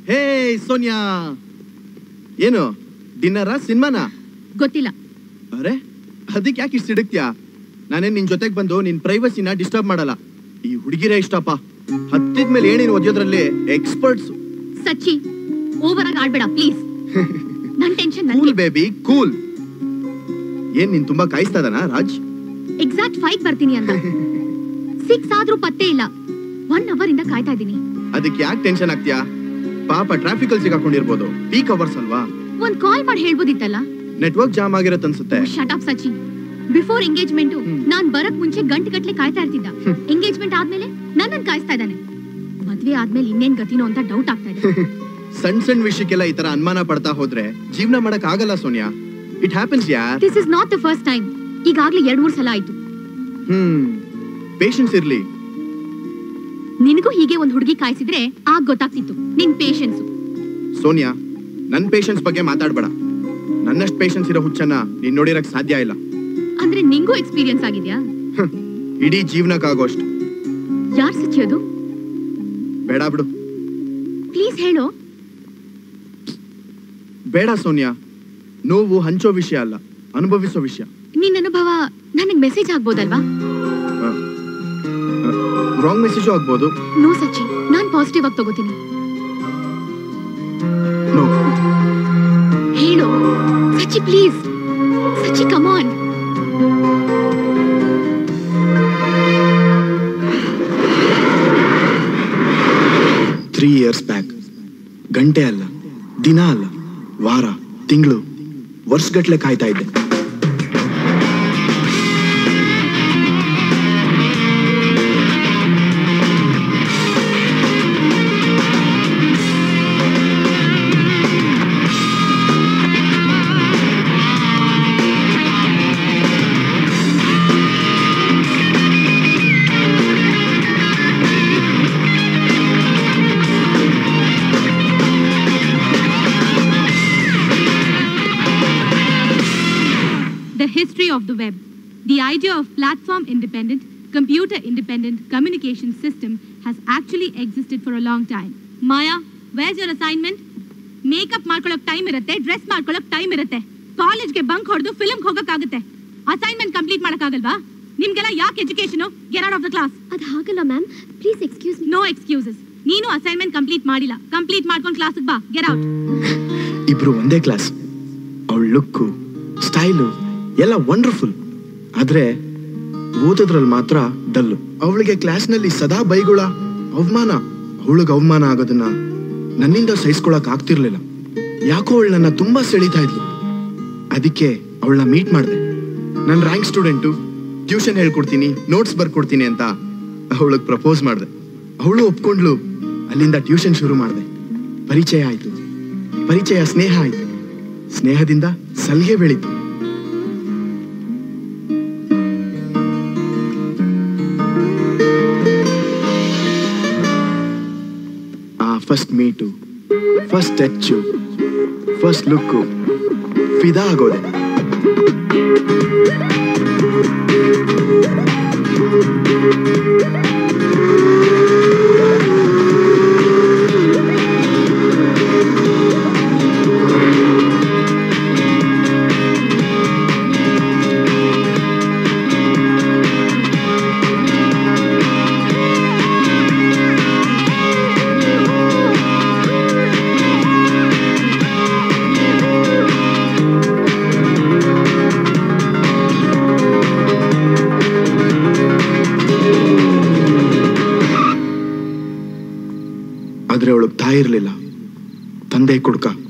ಹೇ ಸೋನಿಯಾ ಏನು ಡಿನ್ನರ ಸಿನಿಮಾನ ಗೊತ್ತಿಲ್ಲ ಅರೆ ಅದಕ್ಕೆ ಯಾಕೆ ಇಷ್ಟು ಸಿಡುಕ್ತ್ಯಾ ನಾನೇ ನಿನ್ ಜೊತೆಗೆ ಬಂದು ನಿನ್ ಪ್ರೈವಸಿನ ಡಿಸ್ಟರ್ಬ್ ಮಾಡಲ್ಲ ಈ ಹುಡುಗಿರೇ ಇಷ್ಟಪ್ಪ ಹತ್ತಿದ ಮೇಲೆ ಏನೇನು ಓದಿಯೋದ್ರಲ್ಲಿ ಎಕ್ಸ್ಪರ್ಟ್ಸ್ ಸಚ್ಚಿ ಓವರ್ ಆಗಿ ಆಡ್ಬೇಡ ಪ್ಲೀಸ್ ನನ್ ಟೆನ್ಷನ್ ಕೂಲ್ ನನ್ಗೆ ಬೇಬಿ ಕೂಲ್ ಏನ್ ನೀನ್ ತುಂಬಾ ಕಾಯಿಸ್ತಾ ಇದಾನ ರಾಜ್ ಎಕ್ಸಾಕ್ಟ್ ಫೈವ್ ಬರ್ತೀನಿ ಅಂತ ಸಿಕ್ಸ್ ಆದ್ರೂ ಪತ್ತೆ ಇಲ್ಲ ಒನ್ ಅವರ್ ಇಂದ ಕಾಯ್ತಾ ಇದ್ದೀನಿ ಅದಕ್ಕೆ ಯಾಕೆ ಟೆನ್ಷನ್ ಆಗ್ತೀಯಾ ಪಾಪ ಟ್ರಾಫಿಕ್ ಅಲ್ಲಿ ಸಿಗಾಕೊಂಡಿರ್ಬೋದು ಪೀಕ್ ಅವರ್ಸ್ ಅಲ್ವಾ ಒಂದ್ ಕಾಲ್ ಮಾಡಿ ಹೇಳ್ಬೋದಿತ್ತಲ್ಲ ನೆಟ್ವರ್ಕ್ ಜಾಮ್ ಆಗಿರತ್ತೆ ಅನ್ಸುತ್ತೆ shut up Sachi before engagement hmm. ನಾನ್ ಬರಕ್ ಮುಂಚೆ ಗಂಟೆ ಗಟ್ಲೆ ಕಾಯ್ತಾ ಇರ್ತಿದ್ದ ಹ್ಮ್. ಎಂಗೇಜ್ಮೆಂಟ್ ಆದ್ಮೇಲೆ ನನ್ನನ್ ಕಾಯಿಸ್ತಾ ಇದ್ದಾನೆ ಮದ್ವೆ ಆದ್ಮೇಲೆ ಇನ್ನೇನ್ ಗತಿನೋ ಅಂತ ಡೌಟ್ ಆಗ್ತಾ ಇದೆ ಸಣ್ಣ ಸಣ್ಣ ವಿಷಯಕ್ಕೆಲ್ಲ ಈ ತರ ಅನುಮಾನ ಪಡ್ತಾ ಹೋದ್ರೆ ಜೀವನ ಮಾಡಕ್ ಆಗಲ್ಲ ಸೋನಿಯಾ ಇಟ್ ಹ್ಯಾಪನ್ಸ್ ಯಾರ್ this is not the first time ಈಗಾಗ್ಲೇ ಎರಡ್ ಮೂರ್ ಸಲ ಆಯ್ತು ಹ್ಮ್ ಪೇಷನ್ಸ್ ಇರ್ಲಿ ನಿನಗೂ ಹೀಗೆ ಒಂದ್ ಹುಡುಗಿ ಕಾಯಿಸಿದ್ರೆ ಆಗ ಗೊತ್ತಾಗ್ತಿತ್ತು ನಿನ್ ಪೇಷನ್ಸ್ ಸೋನಿಯಾ ನನ್ ಪೇಷನ್ಸ್ ಬಗ್ಗೆ ಮಾತಾಡ್ಬೇಡ ನನ್ನಷ್ಟು ಪೇಷನ್ಸ್ ಇರೋ ಹುಚ್ಚನ್ನ ನೀನ್ ನೋಡಿರಕ್ ಸಾಧ್ಯ ಇಲ್ಲ ಅಂದ್ರೆ ನಿಂಗೂ ಎಕ್ಸ್ಪೀರಿಯನ್ಸ್ ಆಗಿದ್ಯಾ ಹ್ಮ್. ಇಡೀ ಜೀವನಕ್ಕಾಗೋಷ್ಟು ಯಾರ್ ಸಚಿಯೋದು ಬೇಡ ಬಿಡು ಪ್ಲೀಸ್ ಹೇಳು ಬೇಡ ಸೋನಿಯಾ ನೋವು ಹಂಚೋ ವಿಷಯ ಅಲ್ಲ ಅನುಭವಿಸೋ ವಿಷಯ ನಿನ್ ಅನುಭವ ನನಗ್ ಮೆಸೇಜ್ ಆಗ್ಬೋದಲ್ವಾ ರಾಂಗ್ ಮೆಸೇಜು ಆಗ್ಬೋದು ನೋ ಸಚ್ಚಿ ನಾನ್ ಪಾಸಿಟಿವ್ ಆಗಿ ತಗೋತೀನಿ ನೋ ಹೇಳು Sachi please Sachi come on three years back ಗಂಟೆ ಅಲ್ಲ ದಿನ ಅಲ್ಲ ವಾರ ತಿಂಗಳು ವರ್ಷಗಟ್ಲೆ ಕಾಯ್ತಾ ಇದ್ದೆ The history of the web. The idea of platform independent, computer independent communication system has actually existed for a long time. Maya, where's your assignment? Makeup ಮಾಡ್ಕೊಳಕ್ time ಇರುತ್ತೆ ಡ್ರೆಸ್ ಮಾಡ್ಕೊಳಕ್ ಟೈಮ್ ಇರುತ್ತೆ ಕಾಲೇಜ್ಗೆ ಬಂಕ್ ಹೊಡೆದು ಫಿಲ್ಮ್ ಹೋಗಕ್ಕಾಗುತ್ತೆ assignment complete ಮಾಡಕ್ಕಾಗಲ್ವಾ ನಿಮ್ಗೆಲ್ಲ ಯಾಕೆ education get out of the class ಅದ್ ಹಾಗಲ್ಲ ma'am please excuse no excuses ನೀನು ಅಸೈನ್ಮೆಂಟ್ ಕಂಪ್ಲೀಟ್ ಮಾಡಿಲ್ಲ ಕಂಪ್ಲೀಟ್ ಮಾಡ್ಕೊಂಡು ಕ್ಲಾಸಿಗೆ ಬಾ ಗೆಟ್ ಔಟ್ ಇಬ್ರು ಒಂದೇ ಕ್ಲಾಸ್ ಅವಳ ಲುಕ್ಕು ಸ್ಟೈಲು ಎಲ್ಲ ವಂಡರ್ಫುಲ್ ಆದ್ರೆ ಓದೋದ್ರಲ್ಲಿ ಮಾತ್ರ ಡಲ್ಲು ಅವಳಿಗೆ ಕ್ಲಾಸ್ನಲ್ಲಿ ಸದಾ ಬೈಗುಳ ಅವಮಾನ ಅವಳಿಗೆ ಅವಮಾನ ಆಗೋದನ್ನ ನನ್ನಿಂದ ಸಹಿಸ್ಕೊಳಕ್ ಆಗ್ತಿರ್ಲಿಲ್ಲ ಯಾಕೋ ಅವಳು ನನ್ನ ತುಂಬಾ ಸೆಳೀತಾ ಇದ್ಲು ಅದಕ್ಕೆ ಅವಳನ್ನ ಮೀಟ್ ಮಾಡಿದೆ ನನ್ನ ರ್ಯಾಂಕ್ ಸ್ಟೂಡೆಂಟು ಟ್ಯೂಷನ್ ಹೇಳ್ಕೊಡ್ತೀನಿ ನೋಟ್ಸ್ ಬರ್ಕೊಡ್ತೀನಿ ಅಂತ ಅವಳಿಗೆ ಪ್ರಪೋಸ್ ಮಾಡಿದೆ ಅವಳು ಒಪ್ಕೊಂಡ್ಲು ಅಲ್ಲಿಂದ ಟ್ಯೂಷನ್ ಶುರು ಮಾಡಿದೆ ಪರಿಚಯ ಆಯ್ತು ಪರಿಚಯ ಸ್ನೇಹ ಆಯ್ತು ಸ್ನೇಹದಿಂದ ಸಲಿಗೆ ಬೆಳೀತು ಆ first meet first touch first look ಫಿದಾ ಆಗೋದೆ ಆದ್ರೆ ಅವಳು ತಾಯಿರ್ಲಿಲ್ಲ ತಂದೆ ಕುಡ್ಕ